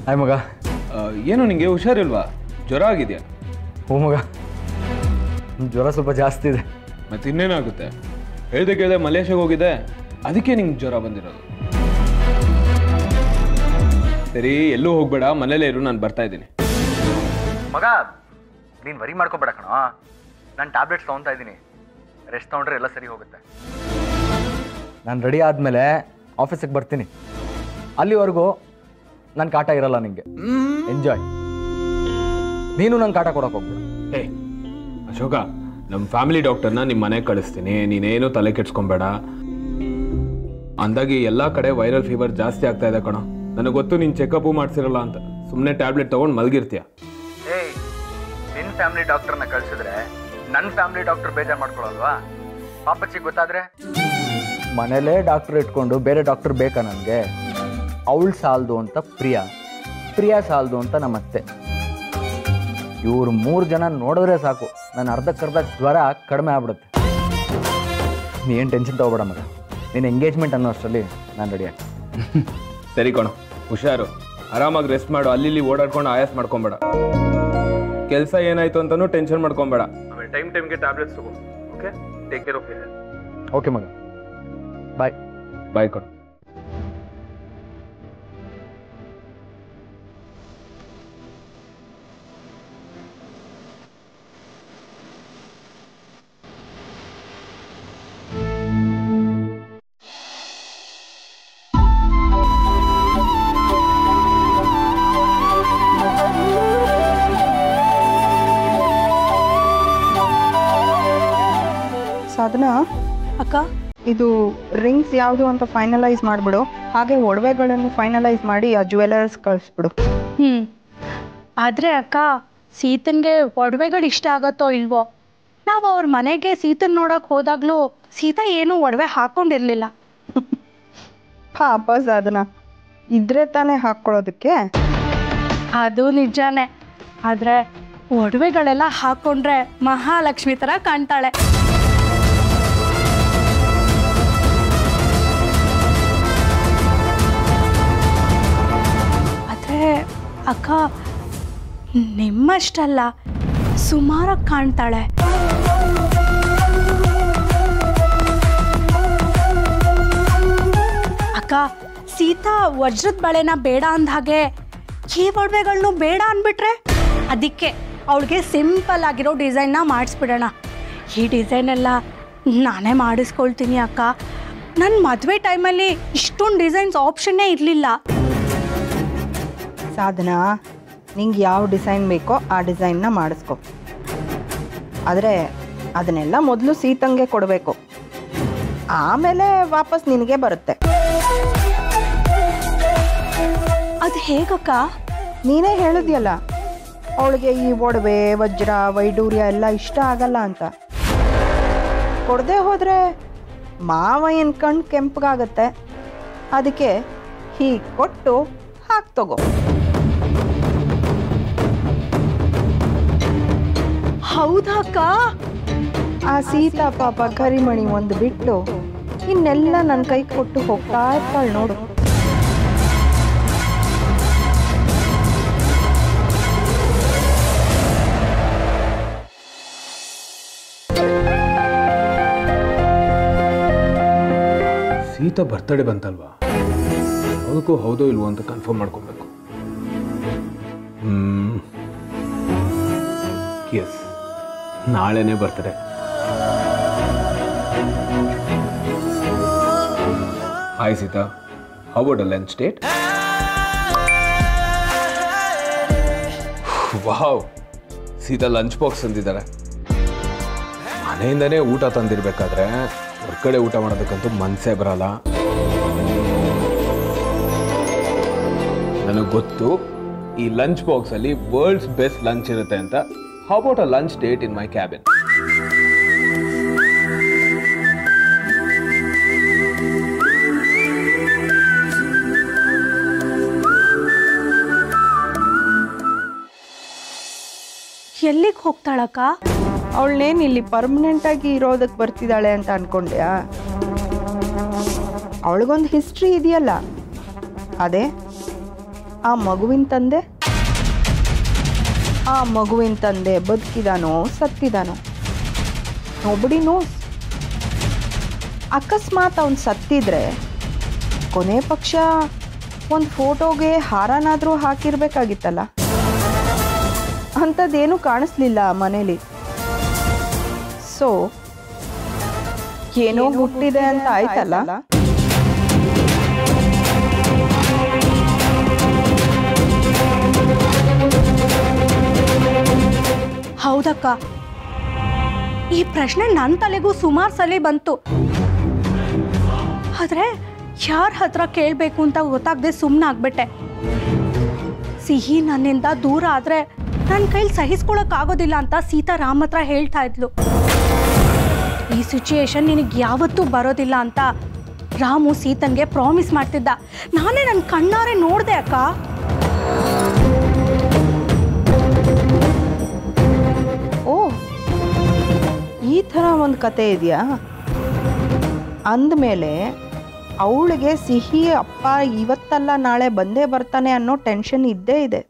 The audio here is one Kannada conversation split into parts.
ಹಾಯ್ ಮಗ ಆ, ಏನು ನಿಂಗೆ ಹುಷಾರಿಲ್ವಾ ಜ್ವರ ಆಗಿದೆಯಾ ಹ್ಞೂ ಮಗ ಜ್ವರ ಸ್ವಲ್ಪ ಜಾಸ್ತಿ ಇದೆ ಮತ್ತೆ ಇನ್ನೇನಾಗುತ್ತೆ ಹೇಳ್ದೆ ಕೇಳ್ದೆ ಮಲೇಷ್ಯಾಗೆ ಹೋಗಿದೆ ಅದಕ್ಕೆ ನಿಂಗೆ ಜ್ವರ ಬಂದಿರೋದು ಸರಿ ಎಲ್ಲೂ ಹೋಗ್ಬೇಡ ಮನೇಲೇ ಇರು ನಾನು ಬರ್ತಾ ಇದ್ದೀನಿ ಮಗ ನೀನು ವರಿ ಮಾಡ್ಕೋಬೇಡ ಕಣೋ ನಾನು ಟ್ಯಾಬ್ಲೆಟ್ಸ್ ತೊಗೊತಾ ಇದ್ದೀನಿ ರೆಸ್ಟ್ ತೊಗೊಂಡ್ರೆ ಎಲ್ಲ ಸರಿ ಹೋಗುತ್ತೆ ನಾನು ರೆಡಿ ಆದಮೇಲೆ ಆಫೀಸಿಗೆ ಬರ್ತೀನಿ ಅಲ್ಲಿವರೆಗೂ ನನ್ನ ಕಾಟ ಇರಲ್ಲ ನಿಂಗೆ ಎಂಜಾಯ್ ನೀನು ನಂಗೆ ಕಾಟ ಕೊಡೋಕೆ ಹೋಗ್ಬೇಡ ಏ ಅಶೋಕ ನಮ್ಮ ಫ್ಯಾಮಿಲಿ ಡಾಕ್ಟರ್ನ ನಿಮ್ಮ ಮನೆಗೆ ಕಳಿಸ್ತೀನಿ ನೀನೇನು ತಲೆ ಕೆಡ್ಸ್ಕೊಬೇಡ ಅಂದಾಗಿ ಎಲ್ಲ ಕಡೆ ವೈರಲ್ ಫೀವರ್ ಜಾಸ್ತಿ ಆಗ್ತಾ ಇದೆ ಕಣೋ ನನಗೆ ಗೊತ್ತು ನೀನು ಚೆಕಪ್ಪು ಮಾಡ್ಸಿರಲ್ಲ ಅಂತ ಸುಮ್ಮನೆ ಟ್ಯಾಬ್ಲೆಟ್ ತೊಗೊಂಡು ಮಲಗಿರ್ತೀಯ ಏಯ್ ನಿನ್ನ ಫ್ಯಾಮಿಲಿ ಡಾಕ್ಟರ್ನ ಕಳ್ಸಿದ್ರೆ ನನ್ನ ಫ್ಯಾಮಿಲಿ ಡಾಕ್ಟರ್ ಬೇಜಾರು ಮಾಡ್ಕೊಳ್ಳಲ್ವಾ ಪಾಪಚ್ಚಿಗೆ ಗೊತ್ತಾದ್ರೆ ಮನೇಲೇ ಡಾಕ್ಟರ್ ಇಟ್ಕೊಂಡು ಬೇರೆ ಡಾಕ್ಟರ್ ಬೇಕಾ ನನಗೆ ಅವಳು ಸಾಲದು ಅಂತ ಪ್ರಿಯಾ ಪ್ರಿಯಾ ಸಾಲದು ಅಂತ ನಮ್ಮ ಅತ್ತೆ ಇವ್ರು ಮೂರು ಜನ ನೋಡಿದ್ರೆ ಸಾಕು ನನ್ನ ಅರ್ಧಕ್ಕರ್ಧ ಜ್ವರ ಕಡಿಮೆ ಆಗ್ಬಿಡುತ್ತೆ ನೀ ಏನು ಟೆನ್ಷನ್ ತಗೋಬೇಡ ಮಗ ನೀನು ಎಂಗೇಜ್ಮೆಂಟ್ ಅನ್ನೋ ಅಷ್ಟರಲ್ಲಿ ನಾನು ರೆಡಿ ಆಗ್ತೀನಿ ಸರಿ ಕಣೋ ಹುಷಾರು ಆರಾಮಾಗಿ ರೆಸ್ಟ್ ಮಾಡು ಅಲ್ಲಿ ಇಲ್ಲಿ ಓಡಾಡ್ಕೊಂಡು ಆಯಾಸ್ ಮಾಡ್ಕೊಂಬೇಡ ಕೆಲಸ ಏನಾಯ್ತು ಅಂತಾನೂ ಟೆನ್ಷನ್ ಮಾಡ್ಕೊಂಬೇಡ ಆಮೇಲೆ ಟೈಮ್ ಟೈಮ್ಗೆ ಟ್ಯಾಬ್ಲೆಟ್ಸ್ ತಗೋ okay take care of okay ಮಗ ಬಾಯ್ ಬಾಯ್ ಕಣೋ ಸಾಧನಾ ಅಕ್ಕ ಇದು ರಿಂಗ್ಸ್ ಯಾವುದು ಅಂತ ಫೈನಲೈಸ್ ಮಾಡಿಬಿಡು ಹಾಗೆ ಒಡವೆಗಳನ್ನು ಫೈನಲೈಸ್ ಮಾಡಿ ಆ ಜ್ಯುವೆಲರ್ಸ್ ಕಳಿಸ್ಬಿಡು ಹ್ಞೂ ಆದರೆ ಅಕ್ಕ ಸೀತನ್ಗೆ ಒಡವೆಗಳು ಇಷ್ಟ ಆಗತ್ತೋ ಇಲ್ವೋ ನಾವು ಅವ್ರ ಮನೆಗೆ ಸೀತನ್ ನೋಡೋಕೆ ಹೋದಾಗಲೂ ಸೀತಾ ಏನೂ ಒಡವೆ ಹಾಕೊಂಡಿರಲಿಲ್ಲ ಪಾಪ ಸಾಧನಾ ಇದ್ರೆ ತಾನೇ ಹಾಕ್ಕೊಳ್ಳೋದಕ್ಕೆ ಅದು ನಿಜಾನೇ ಆದರೆ ಒಡವೆಗಳೆಲ್ಲ ಹಾಕ್ಕೊಂಡ್ರೆ ಮಹಾಲಕ್ಷ್ಮಿ ಥರ ಕಾಣ್ತಾಳೆ ಆದರೆ ಅಕ್ಕ ನಿಮ್ಮಷ್ಟಲ್ಲ ಸುಮಾರಾಗಿ ಕಾಣ್ತಾಳೆ ಅಕ್ಕ ಸೀತಾ ವಜ್ರದ ಬಳೆನ ಬೇಡ ಅಂದ ಹಾಗೆ ಈ ಒಡವೆಗಳ್ನು ಬೇಡ ಅಂದ್ಬಿಟ್ರೆ ಅದಕ್ಕೆ ಅವಳಿಗೆ ಸಿಂಪಲ್ ಆಗಿರೋ ಡಿಸೈನ್ನ ಮಾಡಿಸ್ಬಿಡೋಣ ಈ ಡಿಸೈನ್ ಎಲ್ಲ ನಾನೇ ಮಾಡಿಸ್ಕೊಳ್ತೀನಿ ಅಕ್ಕ ನನ್ನ ಮದುವೆ ಟೈಮಲ್ಲಿ ಇಷ್ಟೊಂದು ಡಿಸೈನ್ಸ್ ಆಪ್ಷನ್ನೇ ಇರಲಿಲ್ಲ ಸಾಧನಾ ನಿಂಗೆ ಯಾವ ಡಿಸೈನ್ ಬೇಕೋ ಆ ಡಿಸೈನ್ನ ಮಾಡಿಸ್ಕೊ ಆದರೆ ಅದನ್ನೆಲ್ಲ ಮೊದಲು ಸೀತಂಗೆ ಕೊಡಬೇಕು ಆಮೇಲೆ ವಾಪಸ್ ನಿನಗೆ ಬರುತ್ತೆ ಅದು ಹೇಗಕ್ಕ ನೀನೇ ಹೇಳಿದ್ಯಲ್ಲ ಅವಳಿಗೆ ಈ ಒಡವೆ ವಜ್ರ ವೈಡೂರ್ಯ ಎಲ್ಲ ಇಷ್ಟ ಆಗಲ್ಲ ಅಂತ ಕೊಡದೆ ಹೋದರೆ ಮಾವ ಏನು ಕಣ್ಣು ಕೆಂಪಗಾಗತ್ತೆ ಅದಕ್ಕೆ ಹೀಗೆ ಕೊಟ್ಟು ಹಾಕಿ ತಗೋ ಹೌದಾ ಅಕ್ಕ ಆ ಸೀತಾ ಪಾಪ ಕರಿಮಣಿ ಒಂದು ಬಿಟ್ಟು ಇನ್ನೆಲ್ಲ ನನ್ನ ಕೈ ಕೊಟ್ಟು ಹೋಗ್ತಾ ಇರ್ತಾಳೆ ನೋಡು ಸೀತಾ ಬರ್ತಡೇ ಬಂತಲ್ವಾ ಅದಕ್ಕೂ ಹೌದೋ ಇಲ್ವೋ ಅಂತ ಕನ್ಫರ್ಮ್ ಮಾಡ್ಕೊಬೇಕು ಹ್ಮ್ ಎಸ್ ನಾಳೆನೇ birthday hi Sita how a lunch date wow Sita lunch box ತಂದಿದ್ದಾರೆ ಮನೆಯಿಂದನೇ ಊಟ ತಂದಿರ್ಬೇಕಾದ್ರೆ ಹೊರ್ಗಡೆ ಊಟ ಮಾಡೋದಕ್ಕಂತೂ ಮನಸ್ಸೇ ಬರಲ್ಲ ನನಗೆ ಗೊತ್ತು ಈ ಲಂಚ್ ಬಾಕ್ಸ್ ಅಲ್ಲಿ ವರ್ಲ್ಡ್ಸ್ ಬೆಸ್ಟ್ ಲಂಚ್ ಇರುತ್ತೆ ಅಂತ how about a lunch date in my cabin ಎಲ್ಲಿಗೆ ಹೋಗ್ತಾಳಕ್ಕ ಅವಳನ್ನೇನು ಇಲ್ಲಿ ಪರ್ಮನೆಂಟಾಗಿ ಇರೋದಕ್ಕೆ ಬರ್ತಿದ್ದಾಳೆ ಅಂತ ಅನ್ಕೊಂಡ್ಯಾ ಅವಳಿಗೊಂದು ಹಿಸ್ಟ್ರಿ ಇದೆಯಲ್ಲ ಅದೇ ಆ ಮಗುವಿನ ತಂದೆ ಆ ಮಗುವಿನ ತಂದೆ ಬದುಕಿದಾನೋ ಸತ್ತಿದಾನೋ ನೊಬಡಿ ನೋಸ್ ಅಕಸ್ಮಾತ್ ಅವನು ಸತ್ತಿದ್ರೆ ಕೊನೆ ಪಕ್ಷ ಒಂದು ಫೋಟೋಗೆ ಹಾರನಾದರೂ ಹಾಕಿರ್ಬೇಕಾಗಿತ್ತಲ್ಲ ಅಂಥದ್ದೇನೂ ಕಾಣಿಸ್ಲಿಲ್ಲ ಆ ಮನೇಲಿ ಸೊ ಏನೋ ಹುಟ್ಟಿದೆ ಅಂತ ಆಯ್ತಲ್ಲ ಹೌದಕ್ಕ ಈ ಪ್ರಶ್ನೆ ನನ್ನ ತಲೆಗೂ ಸುಮಾರು ಸಲ ಬಂತು ಆದರೆ ಯಾರ ಹತ್ರ ಕೇಳಬೇಕು ಅಂತ ಗೊತ್ತಾಗದೆ ಸುಮ್ಮನೆ ಆಗ್ಬಿಟ್ಟೆ ಸಿಹಿ ನನ್ನಿಂದ ದೂರ ಆದರೆ ನನ್ನ ಕೈಲಿ ಸಹಿಸ್ಕೊಳಕ್ಕಾಗೋದಿಲ್ಲ ಅಂತ ಸೀತಾರಾಮ್ ಹತ್ರ ಹೇಳ್ತಾ ಇದ್ಲು ಈ ಸಿಚುಯೇಷನ್ ನಿನಗೆ ಯಾವತ್ತೂ ಬರೋದಿಲ್ಲ ಅಂತ ರಾಮು ಸೀತನ್ಗೆ ಪ್ರಾಮಿಸ್ ಮಾಡ್ತಿದ್ದ ನಾನೇ ನನ್ನ ಕಣ್ಣಾರೆ ನೋಡಿದೆ ಅಕ್ಕ ಓ ಈ ಥರ ಒಂದು ಕತೆ ಇದೆಯಾ ಅಂದಮೇಲೆ ಅವಳಿಗೆ ಸಿಹಿ ಅಪ್ಪ ಇವತ್ತಲ್ಲ ನಾಳೆ ಬಂದೇ ಬರ್ತಾನೆ ಅನ್ನೋ ಟೆನ್ಷನ್ ಇದ್ದೇ ಇದೆ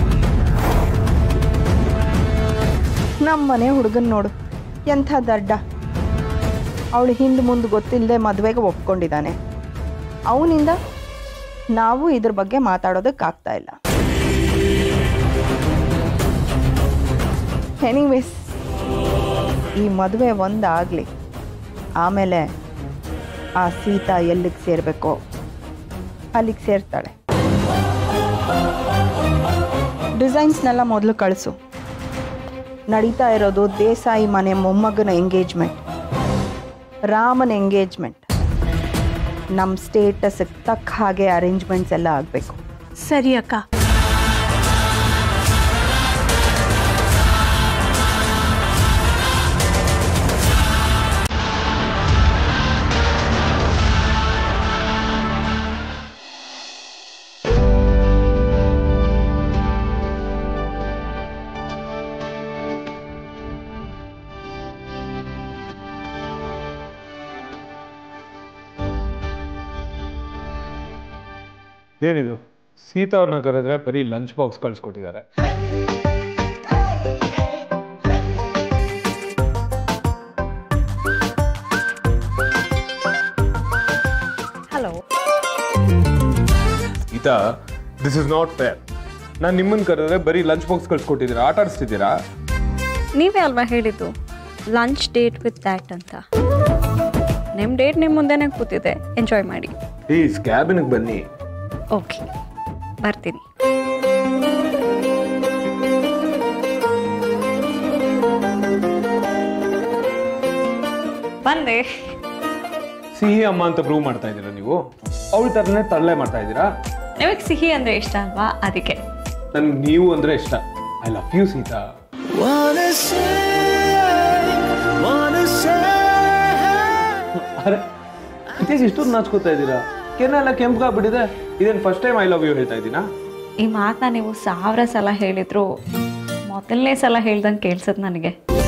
ನಮ್ಮ ಮನೆ ಹುಡುಗನ್ ನೋಡು ಎಂಥ ದಡ್ಡ ಅವಳು ಹಿಂದೆ ಮುಂದೆ ಗೊತ್ತಿಲ್ಲದೆ ಮದುವೆಗೆ ಒಪ್ಕೊಂಡಿದ್ದಾನೆ ಅವನಿಂದ ನಾವು ಇದ್ರ ಬಗ್ಗೆ ಮಾತಾಡೋದಕ್ಕಾಗ್ತಾ ಇಲ್ಲ ಎನಿವೇಸ್ ಈ ಮದುವೆ ಒಂದಾಗಲಿ ಆಮೇಲೆ ಆ ಸೀತಾ ಎಲ್ಲಿಗೆ ಸೇರಬೇಕೋ ಅಲ್ಲಿಗೆ ಸೇರ್ತಾಳೆ ಡಿಸೈನ್ಸ್ನೆಲ್ಲ ಮೊದಲು ಕಳಿಸು ನಡೀತಾ ಇರೋದು ದೇಸಾಯಿ ಮನೆ ಮೊಮ್ಮಗನ ಎಂಗೇಜ್ಮೆಂಟ್ ರಾಮನ ಎಂಗೇಜ್ಮೆಂಟ್ ನಮ್ಮ ಸ್ಟೇಟಸ್ಗೆ ತಕ್ಕ ಹಾಗೆ ಅರೇಂಜ್ಮೆಂಟ್ಸ್ ಎಲ್ಲ ಆಗಬೇಕು ಸರಿ ಅಕ್ಕ ಏನಿದು ಸೀತಾ ಅವ್ರನ್ನ ಕರೆದ್ರೆ ಬರೀ ಲಂಚ್ ಬಾಕ್ಸ್ ಕಳ್ಸಿಕೊಟ್ಟಿದ್ದಾರೆ hello Sita this is not fair ನಾನು ನಿಮ್ಮನ್ನ ಕರೆದ್ರೆ ಬರೀ ಲಂಚ್ ಬಾಕ್ಸ್ ಕಳ್ಸಿಕೊಟ್ಟಿದ್ದೀರಾ ಆಟ ಆಡಿಸ್ತಿದ್ದೀರಾ ನೀವೇ ಅಲ್ವಾ ಹೇಳಿದ್ದು ಲಂಚ್ ಡೇಟ್ ವಿತ್ ದ್ಯಾಟ್ ಅಂತ ನಿಮ್ಮ ಡೇಟ್ ನಿಮ್ಮ ಮುಂದೆನೇ ಕೂತಿದೆ ಎಂಜಾಯ್ ಮಾಡಿ ಪ್ಲೀಸ್ ಕ್ಯಾಬಿನ್ಗೆ ಬನ್ನಿ ಓಕೆ ಬರ್ತೀನಿ ಬಂದೆ ಸಿಹಿ ಅಮ್ಮ ಅಂತ ಪ್ರೂವ್ ಮಾಡ್ತಾ ಇದ್ದೀರಾ ನೀವು ಅವಳ ಥರನೇ ತರಲೆ ಮಾಡ್ತಾ ಇದ್ದೀರಾ ನಿಮಗೆ ಸಿಹಿ ಅಂದರೆ ಇಷ್ಟ ಅಲ್ವಾ ಅದಕ್ಕೆ ನನ್ಗೆ ನೀವು ಅಂದ್ರೆ ಇಷ್ಟ ಐ ಲವ್ ಯು ಸೀತಾ ಅರೆ ಇತ್ತೀಚ ಇಷ್ಟೊಂದು ನಾಚ್ಕೋತಾ ಇದ್ದೀರಾ ಕೆನ್ನೆಲ್ಲ ಕೆಂಪ್ಗಾಗ್ಬಿಟ್ಟಿದೆ ಇದೇನು first time I love you ಹೇಳ್ತಾ ಇದ್ದೀನಾ ಈ ಮಾತನ್ನ ನೀವು ಸಾವಿರ ಸಲ ಹೇಳಿದ್ರು ಮೊದಲನೇ ಸಲ ಹೇಳ್ದಂಗೆ ಕೇಳ್ಸದ್ ನನಗೆ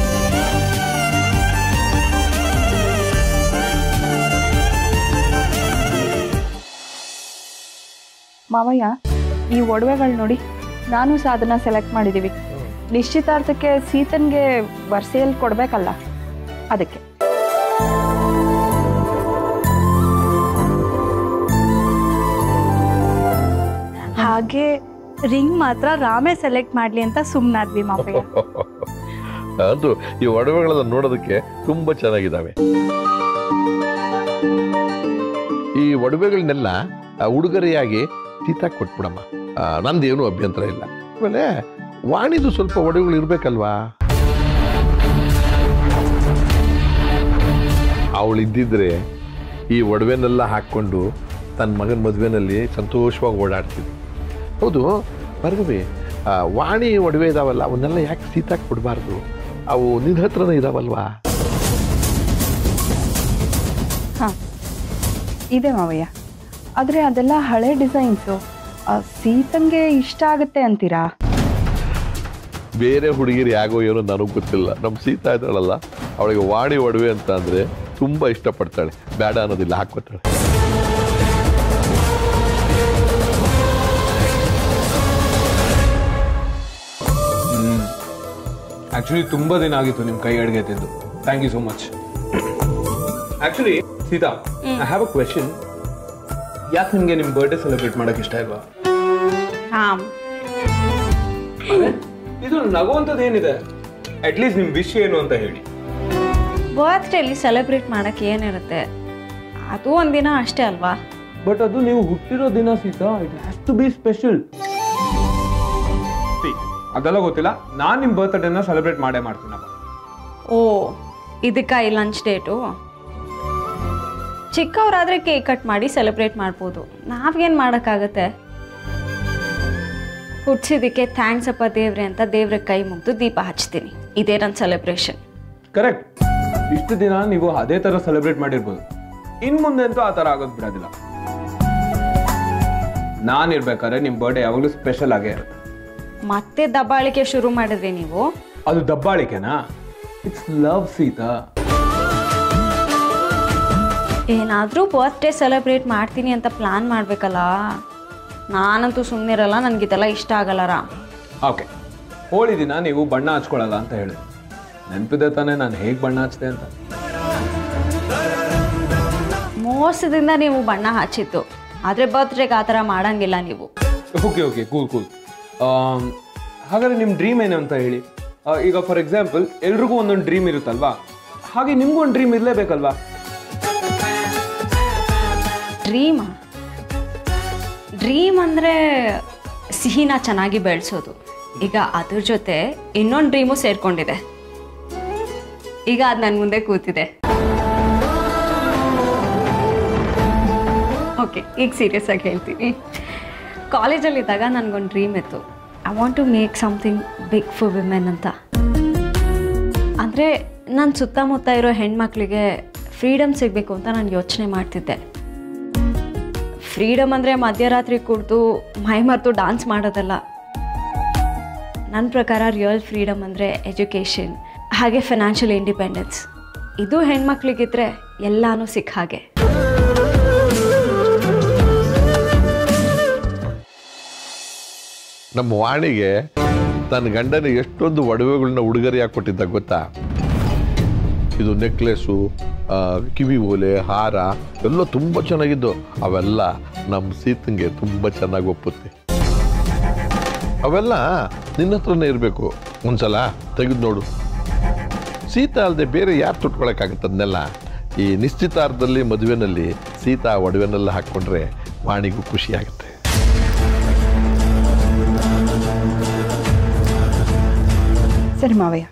ಮಾವಯ್ಯ ಈ ಒಡವೆಗಳು ನೋಡಿ ನಾನು ಸಹ ಅದನ್ನ ಸೆಲೆಕ್ಟ್ ಮಾಡಿದ್ದೀವಿ ನಿಶ್ಚಿತಾರ್ಥಕ್ಕೆ ಸೀತನ್ಗೆ ವರ್ಸೆಯಲ್ಲಿ ಕೊಡಬೇಕಲ್ಲ ಅದಕ್ಕೆ ಹಾಗೆ ರಿಂಗ್ ಮಾತ್ರ ರಾಮೇ ಸೆಲೆಕ್ಟ್ ಮಾಡ್ಲಿ ಅಂತ ಸುಮ್ಮನಾದ್ವಿ ಮಾವಯ್ಯ ಅದು ಈ ಒಡವೆಗಳೆಲ್ಲ ನೋಡೋದಕ್ಕೆ ತುಂಬಾ ಚೆನ್ನಾಗಿದ್ದಾವೆ ಈ ಒಡವೆಗಳನ್ನೆಲ್ಲ ಆ, ಉಡುಗೊರೆಯಾಗಿ ಸೀತಾ ಕೊಟ್ಬಿಡಮ್ಮ ಆ, ನಂದೇನು ಅಭ್ಯಂತರ ಇಲ್ಲ ಆಮೇಲೆ ವಾಣಿದು ಸ್ವಲ್ಪ ಒಡವೆಗಳು ಇರ್ಬೇಕಲ್ವಾ ಅವಳು ಇದ್ದಿದ್ರೆ ಈ ಒಡವೆನೆಲ್ಲ ಹಾಕ್ಕೊಂಡು ತನ್ನ ಮಗನ ಮದುವೆನಲ್ಲಿ ಸಂತೋಷವಾಗಿ ಓಡಾಡ್ತಿದ್ದೆ ಹೌದು ಭಾರ್ಗವಿ ಆ, ವಾಣಿ ಒಡವೆ ಇದಾವಲ್ಲ ಅವನ್ನೆಲ್ಲ ಯಾಕೆ ಸೀತಾಕ್ ಕೊಡಬಾರ್ದು ಅವು ನಿನ್ನ ಹತ್ರನೇ ಇದಾವಲ್ವಾ ಹಾಂ ಇದೆ ಮಾವಯ್ಯ ಆದರೆ ಅದೆಲ್ಲ ಹಳೆ ಡಿಸೈನ್ಸು ಸೀತನ್ಗೆ ಇಷ್ಟ ಆಗುತ್ತೆ ಅಂತೀರಾ ಬೇರೆ ಹುಡುಗಿರು ಯಾಗೋ ಏನೋ ನನಗೆ ಗೊತ್ತಿಲ್ಲ ನಮ್ಮ ಸೀತಾ ಇದ್ದಾಳಲ್ಲ ಅವಳಿಗೆ ವಾಣಿ ಒಡವೆ ಅಂತ ಅಂದರೆ ತುಂಬ ಇಷ್ಟಪಡ್ತಾಳೆ ಬೇಡ ಅನ್ನೋದಿಲ್ಲ ಹಾಕ್ಕೊತಾಳೆ ಆ್ಯಕ್ಚುಲಿ ತುಂಬ ದಿನ ಆಗಿತ್ತು ನಿಮ್ಮ ಕೈ ಅಡುಗೆ ತಿಂದು thank you so much actually Sita I have a question ಯಾಕೆ ನಿಮಗೆ ನಿಮ್ಮ ಬರ್ಡೇ ಸೆಲೆಬ್ರೇಟ್ ಮಾಡೋಕೆ ಇಷ್ಟ ಇಲ್ವಾ ರಾಮ್ ಇದು ನಗುವಂಥದ್ದು ಏನಿದೆ ಅಟ್ಲೀಸ್ಟ್ ನಿಮ್ಮ ವಿಷ್ ಏನು ಅಂತ ಹೇಳಿ ಬರ್ತ್ಡೇಲಿ ಸೆಲೆಬ್ರೇಟ್ ಮಾಡೋಕ್ಕೆ ಏನಿರುತ್ತೆ ಅದು ಒಂದಿನ ಅಷ್ಟೇ ಅಲ್ವಾ ಬಟ್ ಅದು ನೀವು ಹುಟ್ಟಿರೋ ದಿನ Sita it has to be special ಅದೆಲ್ಲ ಗೊತ್ತಿಲ್ಲ ನಾನು ನಿಮ್ಮ ಬರ್ತ್ಡೇನ ಸೆಲೆಬ್ರೇಟ್ ಮಾಡೇ ಮಾಡ್ತೀನಪ್ಪ ಓ ಇದಕ್ಕ ಈ ಲಂಚ್ ಡೇಟು ಚಿಕ್ಕವರಾದ್ರೆ ಕೇಕ್ ಕಟ್ ಮಾಡಿ ಸೆಲೆಬ್ರೇಟ್ ಮಾಡ್ಬೋದು ನಾವೇನು ಮಾಡೋಕ್ಕಾಗತ್ತೆ ಹುಟ್ಸಿದ್ದಕ್ಕೆ ಥ್ಯಾಂಕ್ಸ್ ಅಪ್ಪ ದೇವ್ರೆ ಅಂತ ದೇವ್ರ ಕೈ ಮುಗ್ದು ದೀಪ ಹಚ್ತೀನಿ ಇದೇ ನನ್ನ ಸೆಲೆಬ್ರೇಷನ್ ಕರೆಕ್ಟ್ ಇಷ್ಟು ದಿನ ನೀವು ಅದೇ ಥರ ಸೆಲೆಬ್ರೇಟ್ ಮಾಡಿರ್ಬೋದು ಇನ್ನು ಮುಂದೆ ಅಂತೂ ಆ ಥರ ಆಗೋದು ಬಿಡೋದಿಲ್ಲ ನಾನು ಇರ್ಬೇಕಾದ್ರೆ ನಿಮ್ಮ ಬರ್ಡೇ ಯಾವಾಗಲೂ ಸ್ಪೆಷಲ್ ಆಗೇ ಇರುತ್ತೆ ಮತ್ತೆ ದಬ್ಬಾಳಿಕೆ ಶುರು ಮಾಡಿದ್ರಿ ನೀವು ಅದು ದಬ್ಬಾಳಿಕೆನಾ ಇಟ್ಸ್ ಲವ್ ಸೀತಾ ಏನಾದರೂ ಬರ್ತ್ಡೇ ಸೆಲೆಬ್ರೇಟ್ ಮಾಡ್ತೀನಿ ಅಂತ ಪ್ಲ್ಯಾನ್ ಮಾಡಬೇಕಲ್ಲ ನಾನಂತೂ ಸುಮ್ಮನಿರಲ್ಲ ನನಗಿದೆಲ್ಲ ಇಷ್ಟ ಆಗಲ್ಲ ರಾಮ್ ಓಕೆ ಹೋಳಿ ದಿನ ನೀವು ಬಣ್ಣ ಹಚ್ಕೊಳ್ಳಲ್ಲ ಅಂತ ಹೇಳಿ ನೆನಪಿದೆ ತಾನೇ ನಾನು ಹೇಗೆ ಬಣ್ಣ ಹಚ್ದೆ ಅಂತ ಮೋಸದಿಂದ ನೀವು ಬಣ್ಣ ಹಚ್ಚಿತ್ತು ಆದರೆ ಬರ್ತ್ಡೇಗೆ ಆ ಥರ ಮಾಡಂಗಿಲ್ಲ ನೀವು ಓಕೆ ಓಕೆ ಕೂಲ್ ಕೂಲ್ ಹಾಗಾದ್ರೆ ನಿಮ್ಮ ಡ್ರೀಮ್ ಏನು ಅಂತ ಹೇಳಿ ಆ, ಈಗ ಫಾರ್ ಎಕ್ಸಾಂಪಲ್ ಎಲ್ರಿಗೂ ಒಂದೊಂದು ಡ್ರೀಮ್ ಇರುತ್ತಲ್ವಾ ಹಾಗೆ ನಿಮ್ಗೂ ಒಂದು ಡ್ರೀಮ್ ಇರಲೇಬೇಕಲ್ವಾ ಡ್ರೀಮ್ ಡ್ರೀಮ್ ಅಂದರೆ ಸಿಹಿನ ಚೆನ್ನಾಗಿ ಬೆಳೆಸೋದು ಈಗ ಅದ್ರ ಜೊತೆ ಇನ್ನೊಂದು ಡ್ರೀಮು ಸೇರ್ಕೊಂಡಿದೆ ಈಗ ಅದು ನನ್ನ ಮುಂದೆ ಕೂತಿದೆ ಓಕೆ ಈಗ ಸೀರಿಯಸ್ ಆಗಿ ಹೇಳ್ತೀನಿ ಕಾಲೇಜಲ್ಲಿದ್ದಾಗ ನನಗೊಂದು ಡ್ರೀಮ್ ಇತ್ತು I want to make something big for women ಅಂತ ಅಂದರೆ ನನ್ನ ಸುತ್ತಮುತ್ತ ಇರೋ ಹೆಣ್ಮಕ್ಳಿಗೆ ಫ್ರೀಡಮ್ ಸಿಗಬೇಕು ಅಂತ ನಾನು ಯೋಚನೆ ಮಾಡ್ತಿದ್ದೆ ಫ್ರೀಡಮ್ ಅಂದರೆ ಮಧ್ಯರಾತ್ರಿ ಕುಡಿದು ಮೈ ಮರೆತು ಡಾನ್ಸ್ ಮಾಡೋದಲ್ಲ ನನ್ನ ಪ್ರಕಾರ ರಿಯಲ್ ಫ್ರೀಡಮ್ ಅಂದರೆ ಎಜುಕೇಷನ್ ಹಾಗೆ ಫಿನಾನ್ಷಿಯಲ್ ಇಂಡಿಪೆಂಡೆನ್ಸ್ ಇದು ಹೆಣ್ಮಕ್ಳಿಗಿದ್ರೆ ಎಲ್ಲಾನು ಸಿಕ್ಕ ಹಾಗೆ ನಮ್ಮ ವಾಣಿಗೆ ತನ್ನ ಗಂಡನ ಎಷ್ಟೊಂದು ಒಡವೆಗಳನ್ನ ಉಡುಗೊರೆಯಾಗಿ ಕೊಟ್ಟಿದ್ದ ಗೊತ್ತಾ ಇದು ನೆಕ್ಲೆಸ್ಸು ಕಿವಿ ಓಲೆ ಹಾರ ಎಲ್ಲ ತುಂಬ ಚೆನ್ನಾಗಿದ್ದು ಅವೆಲ್ಲ ನಮ್ಮ ಸೀತಂಗೆ ತುಂಬ ಚೆನ್ನಾಗಿ ಒಪ್ಪುತ್ತೆ ಅವೆಲ್ಲ ನಿನ್ನ ಹತ್ರನೇ ಇರಬೇಕು ಒಂದ್ಸಲ ತೆಗೆದು ನೋಡು ಸೀತಾ ಅಲ್ಲದೆ ಬೇರೆ ಯಾರು ತುಟ್ಕೊಳಕ್ಕಾಗತ್ತೆ ಅದನ್ನೆಲ್ಲ ಈ ನಿಶ್ಚಿತಾರ್ಥದಲ್ಲಿ ಮದುವೆನಲ್ಲಿ ಸೀತಾ ಒಡವೆನೆಲ್ಲ ಹಾಕ್ಕೊಂಡ್ರೆ ವಾಣಿಗೂ ಖುಷಿ ಆಗುತ್ತೆ ಸರಿ ಮಾವಯ್ಯ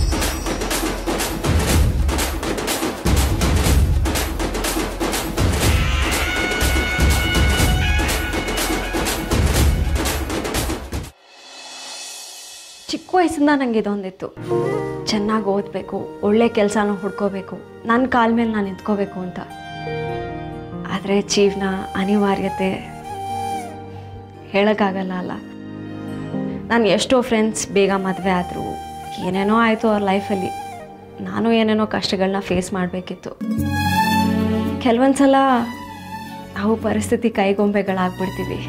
ಚಿಕ್ಕ ವಯಸ್ಸಿಂದ ನನಗೆ ಇದೊಂದಿತ್ತು ಚೆನ್ನಾಗಿ ಓದಬೇಕು ಒಳ್ಳೆ ಕೆಲಸನ ಹುಡ್ಕೋಬೇಕು ನನ್ನ ಕಾಲ ಮೇಲೆ ನಾನು ನಿಂತ್ಕೋಬೇಕು ಅಂತ ಆದರೆ ಜೀವನ ಅನಿವಾರ್ಯತೆ ಹೇಳೋಕ್ಕಾಗಲ್ಲ ಅಲ್ಲ ನಾನು ಎಷ್ಟೋ ಫ್ರೆಂಡ್ಸ್ ಬೇಗ ಮದುವೆ ಆದರು ಏನೇನೋ ಆಯಿತು ಅವ್ರ ಲೈಫಲ್ಲಿ ನಾನು ಏನೇನೋ ಕಷ್ಟಗಳನ್ನ ಫೇಸ್ ಮಾಡಬೇಕಿತ್ತು ಕೆಲವೊಂದು ಸಲ ನಾವು ಪರಿಸ್ಥಿತಿ ಕೈಗೊಂಬೆಗಳಾಗ್ಬಿಡ್ತೀವಿ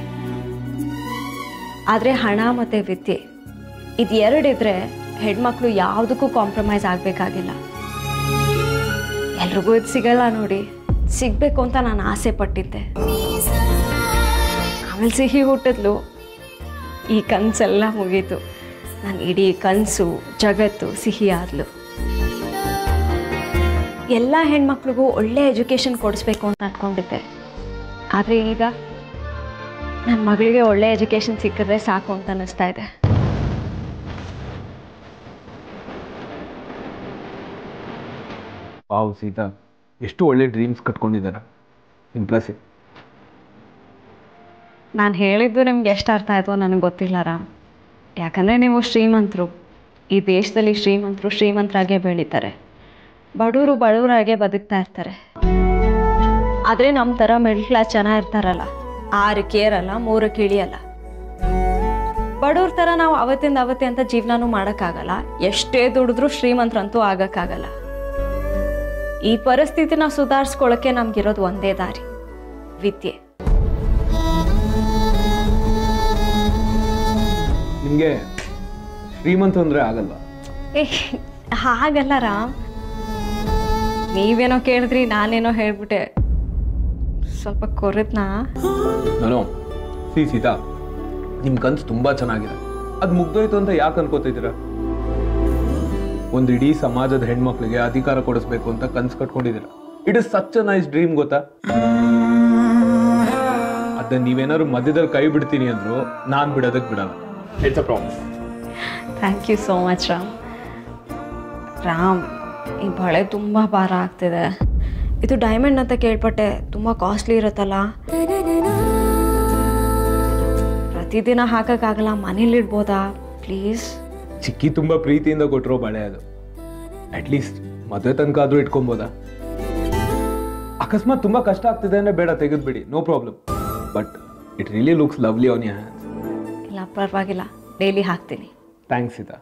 ಆದರೆ ಹಣ ಮತ್ತು ವಿದ್ಯೆ ಇದು ಎರಡಿದ್ರೆ ಹೆಣ್ಮಕ್ಳು ಯಾವುದಕ್ಕೂ ಕಾಂಪ್ರಮೈಸ್ ಆಗಬೇಕಾಗಿಲ್ಲ ಎಲ್ರಿಗೂ ಇದು ಸಿಗಲ್ಲ ನೋಡಿ ಸಿಗಬೇಕು ಅಂತ ನಾನು ಆಸೆ ಪಟ್ಟಿದ್ದೆ ಆಮೇಲೆ ಸಿಹಿ ಹುಟ್ಟಿದ್ಲು ಈ ಕನಸೆಲ್ಲ ಮುಗೀತು ನಾನು ಇಡೀ ಕನಸು ಜಗತ್ತು ಸಿಹಿ ಆದ್ಲು ಎಲ್ಲ ಹೆಣ್ಮಕ್ಳಿಗೂ ಒಳ್ಳೆ ಎಜುಕೇಷನ್ ಕೊಡಿಸ್ಬೇಕು ಅಂತ ಅಂದ್ಕೊಂಡಿದ್ದೆ ಆದರೆ ಈಗ ನನ್ನ ಮಗಳಿಗೆ ಒಳ್ಳೆ ಎಜುಕೇಷನ್ ಸಿಕ್ಕಿದ್ರೆ ಸಾಕು ಅಂತ ಅನ್ನಿಸ್ತಾ ಇದೆ ವಾವ್ ಸೀತಾ ಎಷ್ಟು ಒಳ್ಳೆ ಡ್ರೀಮ್ಸ್ ಕಟ್ಕೊಂಡಿದ್ದಾರೆ ಇಂಪ್ರೆಸಿವ್ ನಾನು ಹೇಳಿದ್ದು ನಿಮ್ಗೆ ಎಷ್ಟು ಅರ್ಥ ಆಯಿತು ನನಗೆ ಗೊತ್ತಿಲ್ಲ ರಾಮ್ ಯಾಕಂದರೆ ನೀವು ಶ್ರೀಮಂತರು ಈ ದೇಶದಲ್ಲಿ ಶ್ರೀಮಂತರು ಶ್ರೀಮಂತರಾಗೇ ಬೆಳೀತಾರೆ ಬಡವರು ಬಡವರಾಗೇ ಬದುಕ್ತಾ ಇರ್ತಾರೆ ಆದರೆ ನಮ್ಮ ಥರ ಮಿಡ್ಲ್ ಕ್ಲಾಸ್ ಜನ ಇರ್ತಾರಲ್ಲ ಆರಕ್ಕೆ ಏರಲ್ಲ ಮೂರಕ್ಕೆ ಇಳಿಯಲ್ಲ ಬಡವ್ರ ಥರ ನಾವು ಅವತ್ತಿಂದ ಅವತ್ತೇ ಅಂತ ಜೀವನನೂ ಮಾಡೋಕ್ಕಾಗಲ್ಲ ಎಷ್ಟೇ ದುಡಿದ್ರೂ ಶ್ರೀಮಂತರಂತೂ ಆಗೋಕ್ಕಾಗಲ್ಲ ಈ ಪರಿಸ್ಥಿತಿನ ಸುಧಾರಿಸ್ಕೊಳ್ಳೋಕ್ಕೆ ನಮಗಿರೋದು ಒಂದೇ ದಾರಿ ವಿದ್ಯೆ ನಿಮಗೆ ಶ್ರೀಮಂತ ಅಂದರೆ ಆಗಲ್ವಾ ಏ ಹಾಗಲ್ಲ ರಾಮ್ ನೀವೇನೋ ಕೇಳಿದ್ರಿ ನಾನೇನೋ ಹೇಳ್ಬಿಟ್ಟೆ ಸ್ವಲ್ಪ ಕೊರತ್ನಾ ನಾನು ಸಿ ಸೀತಾ ನಿಮ್ಮ ಕನ್ಸು ತುಂಬ ಚೆನ್ನಾಗಿದೆ ಅದು ಮುಗ್ದೋಯ್ತು ಅಂತ ಯಾಕೆ ಅನ್ಕೋತಿದ್ದೀರಾ ಒಂದು ಇಡೀ ಸಮಾಜದ ಹೆಣ್ಮಕ್ಳಿಗೆ ಅಧಿಕಾರ ಕೊಡಿಸ್ಬೇಕು ಅಂತ ಕನ್ಸು ಕಟ್ಕೊಂಡಿದ್ದೀರಾ it is such a nice dream ಗೊತ್ತಾ ಅದನ್ನ ನೀವೇನಾದ್ರು ಮಧ್ಯದಲ್ಲಿ ಕೈ ಬಿಡ್ತೀನಿ ಅಂದ್ರು ನಾನು ಬಿಡೋದಕ್ಕೆ ಬಿಡಲ್ಲ it's a promise thank you so much Ram Ram ಈ ಬಳೆ ತುಂಬ ಭಾರ ಆಗ್ತಿದೆ ಇದು ಡೈಮಂಡ್ ಅಂತ ಕೇಳ್ಪಟ್ಟೆ ತುಂಬ ಕಾಸ್ಟ್ಲಿ ಇರುತ್ತಲ್ಲ ಪ್ರತಿದಿನ ಹಾಕೋಕ್ಕಾಗಲ್ಲ ಮನೇಲಿಡ್ಬೋದಾ ಪ್ಲೀಸ್ ಚಿಕ್ಕಿ ತುಂಬ ಪ್ರೀತಿಯಿಂದ ಕೊಟ್ಟಿರೋ ಬಳೆ ಅದು ಅಟ್ಲೀಸ್ಟ್ ಮದುವೆ ತನಕ ಆದ್ರೂ ಇಟ್ಕೊಬೋದಾ ಅಕಸ್ಮಾತ್ ತುಂಬಾ ಕಷ್ಟ ಆಗ್ತಿದೆ ಅಂದ್ರೆ ಬೇಡ ತೆಗೆದ್ಬಿಡಿ no problem but it really looks lovely on your hands ಇಲ್ಲ ಪರವಾಗಿಲ್ಲ ಡೈಲಿ ಹಾಕ್ತೀನಿ ಥ್ಯಾಂಕ್ಸ್ ಸೀತಾ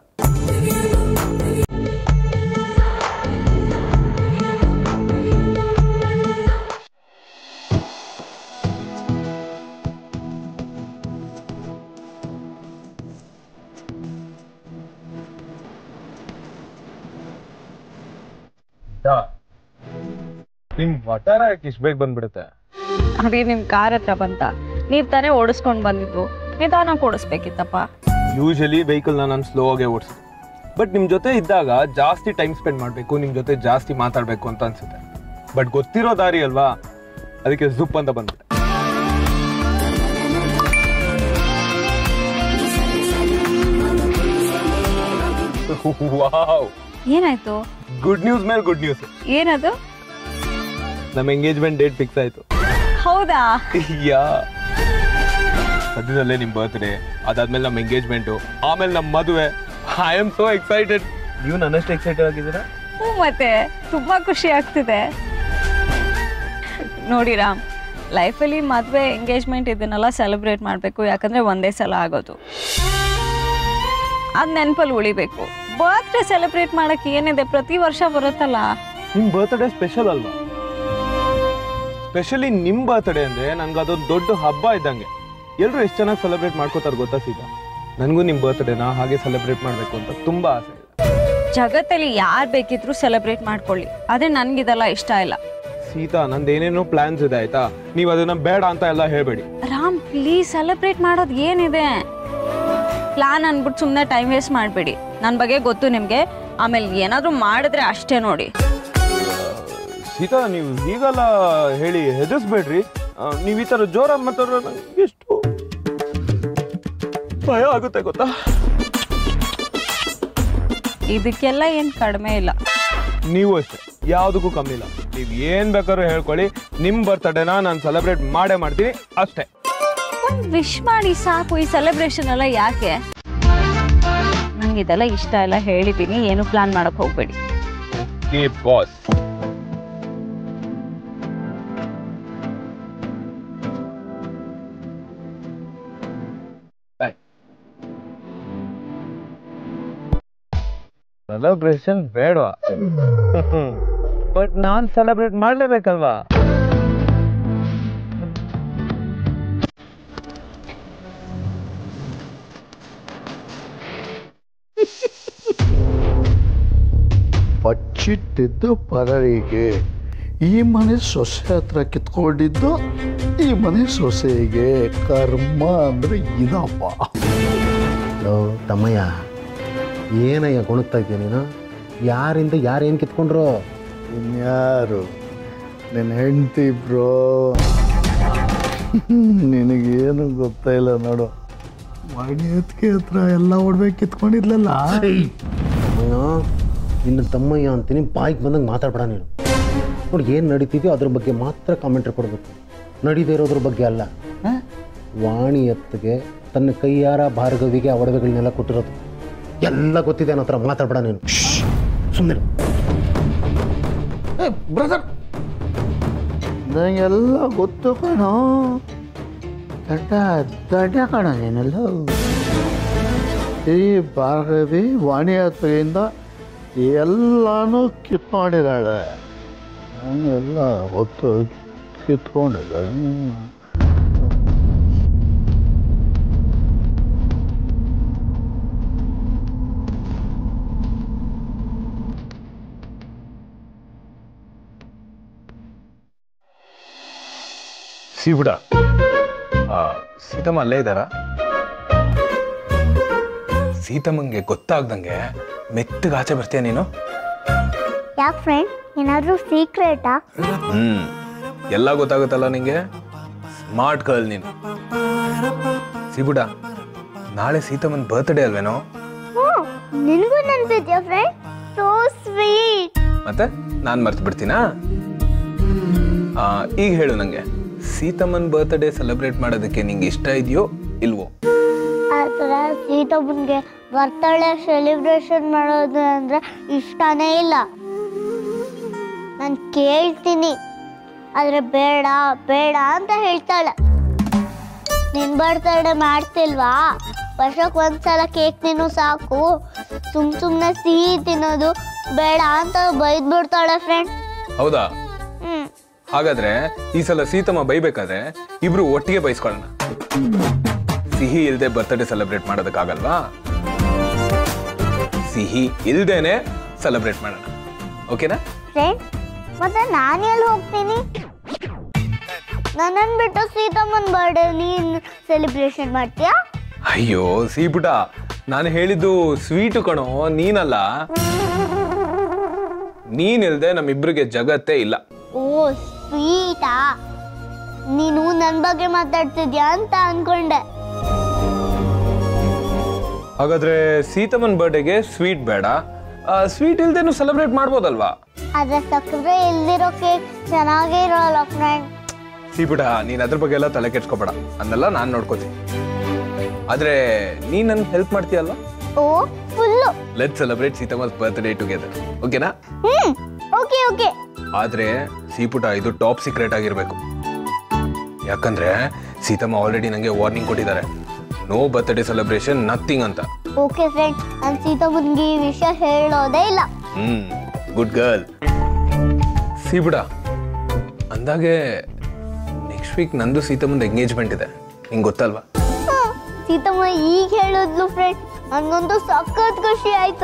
ನಿಮ್ ವಟಾರ ಇಷ್ಟು ಬೇಗ ಬಂದ್ಬಿಡುತ್ತೆ ಅದೇ ನಿಮ್ಮ ಕಾರ್ ಹತ್ರ ಬಂತ ನೀವು ತಾನೇ ಓಡಿಸ್ಕೊಂಡು ಬಂದಿದ್ದು ನಿಧಾನ ಓಡಿಸ್ಬೇಕಿತ್ತಪ್ಪ ಯೂಶಲಿ ವೆಹಿಕಲ್ನ ನಾನು ಸ್ಲೋ ಆಗೇ ಓಡಿಸ್ತೀನಿ ಬಟ್ ನಿಮ್ಮ ಜೊತೆ ಇದ್ದಾಗ ಜಾಸ್ತಿ ಟೈಮ್ ಸ್ಪೆಂಡ್ ಮಾಡಬೇಕು ನಿಮ್ಮ ಜೊತೆ ಜಾಸ್ತಿ ಮಾತಾಡಬೇಕು ಅಂತ ಅನ್ಸುತ್ತೆ ಬಟ್ ಗೊತ್ತಿರೋ ದಾರಿ ಅಲ್ವಾ ಅದಕ್ಕೆ ಜುಪ್ ಅಂತ ಬಂದ್ಬಿಟ್ಟೆ ವಾವ್ ಏನಾಯ್ತು ಗುಡ್ ನ್ಯೂಸ್ ಮೇಲೆ ಗುಡ್ ನ್ಯೂಸ್ ಏನದು ನಮ್ಮ ಎಂಗೇಜ್ಮೆಂಟ್ ಡೇಟ್ ಫಿಕ್ಸ್ ಆಯ್ತು ಹೌದಾ ಯಾ ಸದ್ಯದಲ್ಲೇ ನಿಮ್ಮ ಬರ್ತ್ಡೇ ಅದಾದ್ಮೇಲೆ ನಮ್ಮ ಎಂಗೇಜ್ಮೆಂಟು ಆಮೇಲೆ ನಮ್ಮ ಮದುವೆ ಐ ಆಮ್ ಸೋ ಎಕ್ಸೈಟೆಡ್ ನೀವು ನನ್ನಷ್ಟು ಎಕ್ಸೈಟೆಡ್ ಆಗಿದ್ದೀರಾ ಹ್ಞೂ ಮತ್ತೆ ತುಂಬ ಖುಷಿ ಆಗ್ತಿದೆ ನೋಡಿ ರಾಮ್ ಲೈಫಲ್ಲಿ ಮದುವೆ ಎಂಗೇಜ್ಮೆಂಟ್ ಇದನ್ನೆಲ್ಲ ಸೆಲೆಬ್ರೇಟ್ ಮಾಡಬೇಕು ಯಾಕಂದರೆ ಒಂದೇ ಸಲ ಆಗೋದು ಅದು ನೆನಪಲ್ಲಿ ಉಳಿಬೇಕು ಬರ್ತ್ಡೇ ಸೆಲೆಬ್ರೇಟ್ ಮಾಡೋಕ್ಕೆ ಏನಿದೆ ಪ್ರತಿ ವರ್ಷ ಬರುತ್ತಲ್ಲ ನಿಮ್ಮ ಬರ್ತ್ಡೇ ಸ್ಪೆಷಲ್ ಅಲ್ವಾ ಸ್ಪೆಷಲಿ ನಿಮ್ಮ ಬರ್ತ್ಡೇ ಅಂದ್ರೆ ನನ್ಗೆ ಅದೊಂದು ದೊಡ್ಡ ಹಬ್ಬ ಇದ್ದಂಗೆ ಎಲ್ಲರೂ ಎಷ್ಟು ಚೆನ್ನಾಗಿ ಸೆಲೆಬ್ರೇಟ್ ಮಾಡ್ಕೋತಾರೆ ಗೊತ್ತಾ ಸೀತಾ ನನಗೂ ನಿಮ್ಮ ಬರ್ತ್ಡೇನ ಹಾಗೆ ಸೆಲೆಬ್ರೇಟ್ ಮಾಡಬೇಕು ಅಂತ ತುಂಬಾ ಆಸೆ ಇದೆ ಜಗತ್ತಲ್ಲಿ ಯಾರು ಬೇಕಿದ್ರೂ ಸೆಲೆಬ್ರೇಟ್ ಮಾಡ್ಕೊಳ್ಳಿ ಆದರೆ ನನಗಿದೆಲ್ಲ ಇಷ್ಟ ಇಲ್ಲ ಸೀತಾ ನಂದು ಏನೇನೋ ಪ್ಲಾನ್ಸ್ ಇದೆ ಆಯ್ತಾ ನೀವು ಅದನ್ನ ಬೇಡ ಅಂತ ಎಲ್ಲ ಹೇಳ್ಬೇಡಿ ರಾಮ್ ಪ್ಲೀಸ್ ಸೆಲೆಬ್ರೇಟ್ ಮಾಡೋದು ಏನಿದೆ ಪ್ಲಾನ್ ಅಂದ್ಬಿಟ್ಟು ಸುಮ್ಮನೆ ಟೈಮ್ ವೇಸ್ಟ್ ಮಾಡಬೇಡಿ ನನ್ನ ಬಗ್ಗೆ ಗೊತ್ತು ನಿಮಗೆ ಆಮೇಲೆ ಏನಾದರೂ ಮಾಡಿದ್ರೆ ಅಷ್ಟೇ ನೋಡಿ ಸೀತಾ ನೀವು ಹೀಗೆಲ್ಲ ಹೇಳಿ ಹೆದರ್ಸ್ಬೇಡ್ರಿ ನೀವು ಈ ಥರ ಜೋರಾಗಿ ಮಾತಾಡೋ ನಂಗೆ ಎಷ್ಟು ಭಯ ಆಗುತ್ತೆ ಗೊತ್ತಾ ಇದಕ್ಕೆಲ್ಲ ಏನು ಕಡಿಮೆ ಇಲ್ಲ ನೀವು ಅಷ್ಟೇ ಯಾವುದಕ್ಕೂ ಕಮ್ಮಿ ಇಲ್ಲ ನೀವು ಏನು ಬೇಕಾದ್ರೂ ಹೇಳ್ಕೊಳ್ಳಿ ನಿಮ್ಮ ಬರ್ತಡೇನ ನಾನು ಸೆಲೆಬ್ರೇಟ್ ಮಾಡೇ ಮಾಡ್ತೀನಿ ಅಷ್ಟೇ ಒಂದು ವಿಶ್ ಮಾಡಿ ಸಾಕು ಈ ಸೆಲೆಬ್ರೇಷನ್ ಎಲ್ಲ ಯಾಕೆ ನಂಗೆ ಇದೆಲ್ಲ ಇಷ್ಟ ಎಲ್ಲ ಹೇಳಿದ್ದೀನಿ ಏನು ಪ್ಲಾನ್ ಮಾಡಕ್ ಹೋಗ್ಬೇಡಿ ಬಾಸ್ ಸೆಲೆಬ್ರೇಷನ್ ಬೇಡವಾ ಬಟ್ ನಾನು ಸೆಲೆಬ್ರೇಟ್ ಮಾಡಲೇಬೇಕಲ್ವಾ ಬಚ್ಚಿಟ್ಟಿದ್ದು ಪರರಿಗೆ ಈ ಮನೆ ಸೊಸೆ ಹತ್ರ ಕಿತ್ಕೊಂಡಿದ್ದು ಈ ಮನೆ ಸೊಸೆಗೆ ಕರ್ಮ ಅಂದರೆ ಇದಪ್ಪ ಲೋ ತಮ್ಮಯ್ಯ ಏನಯ್ಯ ಗುಣಗ್ತಾ ಇದೆಯಾ ನೀನು ಯಾರಿಂದ ಯಾರೇನು ಕಿತ್ಕೊಂಡ್ರು ಇನ್ಯಾರು ನಿನ್ನ ಹೆಂಡತಿ ಬ್ರೋ ನಿನಗೇನು ಗೊತ್ತಾಯಿಲ್ಲ ನೋಡು ಮಣಿ ಹೊತ್ತಿಗೆ ಹತ್ರ ಎಲ್ಲ ಒಡ್ಬೇಕು ಕಿತ್ಕೊಂಡಿದ್ಲಲ್ಲ ತಮ್ಮಯ್ಯ ನಿನ್ನ ತಮ್ಮಯ್ಯ ಅಂತೀನಿ ಬಾಯಿಗೆ ಬಂದಂಗೆ ಮಾತಾಡ್ಬೇಡ ನೀನು ನೋಡಿ ಏನು ನಡೀತಿದೆಯೋ ಅದ್ರ ಬಗ್ಗೆ ಮಾತ್ರ ಕಾಮೆಂಟ್ರಿ ಕೊಡಬೇಕು ನಡೀದೇ ಇರೋದ್ರ ಬಗ್ಗೆ ಅಲ್ಲ ಹ? ವಾಣಿ ಎತ್ತಿಗೆ ತನ್ನ ಕೈಯಾರ ಭಾರ್ಗವಿಗೆ ಆ ಒಡವೆಗಳನ್ನೆಲ್ಲ ಕೊಟ್ಟಿರೋದು ಎಲ್ಲ ಗೊತ್ತಿದೆ ಅನ್ನೋ ಹತ್ರ ಮಾತಾಡ್ಬೇಡ ನೀನು ಸುಮ್ಮನೆ ಬ್ರದರ್ ನನಗೆಲ್ಲ ಗೊತ್ತು ಕಣೋ ದಡ್ಡ ದಡ್ಡ ಕಣ ನೀನೆಲ್ಲ ಈ ಭಾರ್ಗವಿ ವಾಣಿ ಹತ್ರೆಯಿಂದ ಎಲ್ಲಾನು ಕಿತ್ಕೊಂಡಿದ್ದಾಳೆ ಎಲ್ಲ ಗೊತ್ತು ಕಿತ್ಕೊಂಡಿದ್ದಾಳೆ ಸಿಬಿಡ ಸೀತಮ್ಮ ಅಲ್ಲೇ ಇದ್ದಾರಾ ಸೀತಮ್ಮಂಗೆ ಗೊತ್ತಾಗ್ದಂಗೆ ಮೆತ್ತಗೆ ಆಚೆ ಬರ್ತೀಯ ನೀನು ಯಾಕೆ ಫ್ರೆಂಡ್ ಏನಾದರೂ ಸೀಕ್ರೆಟಾ ಹ್ಮ್ ಎಲ್ಲ ಗೊತ್ತಾಗುತ್ತಲ್ಲ ನಿಂಗೆ ಸ್ಮಾರ್ಟ್ ಗರ್ಲ್ ನೀನು ಸಿಬುಡ ನಾಳೆ ಸೀತಮ್ಮನ ಬರ್ತ್ಡೇ ಅಲ್ವೇನೋ ಹ್ಞೂ ನಿನಗೂ ನೆನಪಿದ್ಯಾ ಫ್ರೆಂಡ್ ಸೋ ಸ್ವೀಟ್ ಮತ್ತೆ ನಾನು ಮರ್ತು ಬಿಡ್ತೀನಾ ಆ, ಈಗ ಹೇಳು ನಂಗೆ ಸೀತಮ್ಮನ್ ಬರ್ತ್ಡೇ ಸೆಲೆಬ್ರೇಟ್ ಮಾಡೋದಕ್ಕೆ ನಿಂಗೆ ಇಷ್ಟ ಇದೆಯೋ ಇಲ್ವೋ ಆ ಥರ ಸೀತಮ್ಮನಿಗೆ ಬರ್ತಡೇ ಸೆಲೆಬ್ರೇಷನ್ ಮಾಡೋದು ಅಂದರೆ ಇಷ್ಟನೇ ಇಲ್ಲ ನಾನು ಕೇಳ್ತೀನಿ ಆದರೆ ಬೇಡ ಬೇಡ ಅಂತ ಹೇಳ್ತಾಳೆ ನಿನ್ ಬರ್ತಡೇ ಮಾಡ್ತಿಲ್ವಾ ವರ್ಷಕ್ಕೆ ಒಂದ್ಸಲ ಕೇಕ್ ತಿನ್ನು ಸಾಕು ಸುಮ್ ಸುಮ್ಮನೆ ಸಿಹಿ ತಿನ್ನೋದು ಬೇಡ ಅಂತ ಬೈದ್ಬಿಡ್ತಾಳೆ ಫ್ರೆಂಡ್ ಹೌದಾ ಹ್ಮ್ ಹಾಗಾದ್ರೆ ಈ ಸಲ ಸೀತಮ್ಮ ಬೈಬೇಕಾದ್ರೆ ಇಬ್ರು ಒಟ್ಟಿಗೆ ಬೈಸ್ಕೊಳ್ಳೋಣ ಸಿಹಿ ಇಲ್ದೆ ಬರ್ತ್ಡೇ ಸೆಲೆಬ್ರೇಟ್ ಮಾಡೋದಕ್ಕಾಗಲ್ವಾ ಸಿಹಿ ಇಲ್ದೇನೆ ಸೆಲೆಬ್ರೇಟ್ ಮಾಡೋಣ ಓಕೆನಾ ಫ್ರೆಂಡ್ ಮತ್ತೆ ನಾನು ಎಲ್ಲಿ ಹೋಗ್ತೀನಿ ನನ್ನನ್ನು ಬಿಟ್ಟು ಸೀತಮ್ಮನ ಬರ್ಡೇ ನೀನು ಸೆಲೆಬ್ರೇಷನ್ ಮಾಡ್ತೀಯಾ ಅಯ್ಯೋ ಸೀಪುಟ ನಾನು ಹೇಳಿದ್ದು ಸ್ವೀಟು ಕಣೋ ನೀನಲ್ಲ ನೀನಿಲ್ದೆ ನಮ್ಮಿಬ್ರಿಗೆ ಜಗತ್ತೇ ಇಲ್ಲ ಓ ಸ್ವೀಟಾ ನೀನು ನನ್ನ ಬಗ್ಗೆ ಮಾತಾಡ್ತಿದ್ಯಾ ಅಂತ ಅನ್ಕೊಂಡೆ ಹಾಗಾದ್ರೆ ಸೀತಮ್ಮನ್ ಬರ್ಡೇಗೆ ಸ್ವೀಟ್ ಬೇಡ ಸ್ವೀಟ್ ಇಲ್ದೇನು ಸೆಲೆಬ್ರೇಟ್ ಮಾಡ್ಬೋದಲ್ವಾ ಆದ್ರೆ ಸಕ್ಕರೆ ಇಲ್ದಿರೋ ಕೇಕ್ ಚೆನ್ನಾಗೇ ಇರೋಲ್ಲ ಫ್ರೆಂಡ್ ಸೀಪುಟ ನೀನ್ ಅದ್ರ ಬಗ್ಗೆ ಎಲ್ಲ ತಲೆ ಕೆಡ್ಸ್ಕೊಬೇಡ ಅದನ್ನೆಲ್ಲ ನಾನು ನೋಡ್ಕೋತೀನಿ ಆದ್ರೆ ನೀನ್ ನನ್ಗೆ ಹೆಲ್ಪ್ ಮಾಡ್ತೀಯಲ್ವಾ oh full let celebrate Seethamma's birthday together ಓಕೆನಾ ಹ್ಮ್ ಓಕೆ ಓಕೆ ಆದ್ರೆ ಸೀಪುಟ ಇದು ಟಾಪ್ ಸೀಕ್ರೆಟ್ ಆಗಿರ್ಬೇಕು ಯಾಕಂದ್ರೆ ಸೀತಮ್ಮ ಆಲ್ರೆಡಿ ನಂಗೆ ವಾರ್ನಿಂಗ್ ಕೊಟ್ಟಿದ್ದಾರೆ ನೋ ಬರ್ತ್ಡೇ ಸೆಲೆಬ್ರೇಷನ್ ನಥಿಂಗ್ ಅಂತ ಓಕೆ ಫ್ರೆಂಡ್ ನಾನು ಸೀತಮ್ಮನಿಗೆ ಈ ವಿಷಯ ಹೇಳೋದೇ ಇಲ್ಲ ಹ್ಮ್ ಗುಡ್ ಗರ್ಲ್ ಸೀಬುಡ ಅಂದಾಗೆ ನೆಕ್ಸ್ಟ್ ವೀಕ್ ನಂದು ಸೀತಮ್ಮಂದು ಎಂಗೇಜ್ಮೆಂಟ್ ಇದೆ ನಿಂಗೆ ಗೊತ್ತಲ್ವಾ ಹ್ಮ್, ಸೀತಮ್ಮ ಈಗ ಹೇಳಿದ್ಲು ಫ್ರೆಂಡ್ ನನಗಂತೂ ಸಖತ್ ಖುಷಿ ಆಯ್ತು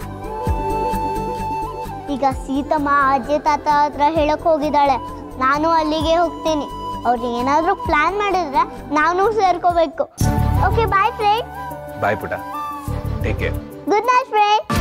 ಈಗ ಸೀತಮ್ಮ ಅಜ್ಜಿ ತಾತ ಹತ್ರ ಹೇಳಕ್ ಹೋಗಿದ್ದಾಳೆ ನಾನು ಅಲ್ಲಿಗೆ ಹೋಗ್ತೀನಿ ಅವ್ರು ಏನಾದರೂ ಪ್ಲಾನ್ ಮಾಡಿದ್ರೆ ನಾನು ಸೇರ್ಕೋಬೇಕು ಓಕೆ ಬಾಯ್ ಫ್ರೆಂಡ್ ಬಾಯ್ ಪುಟ take care good night friend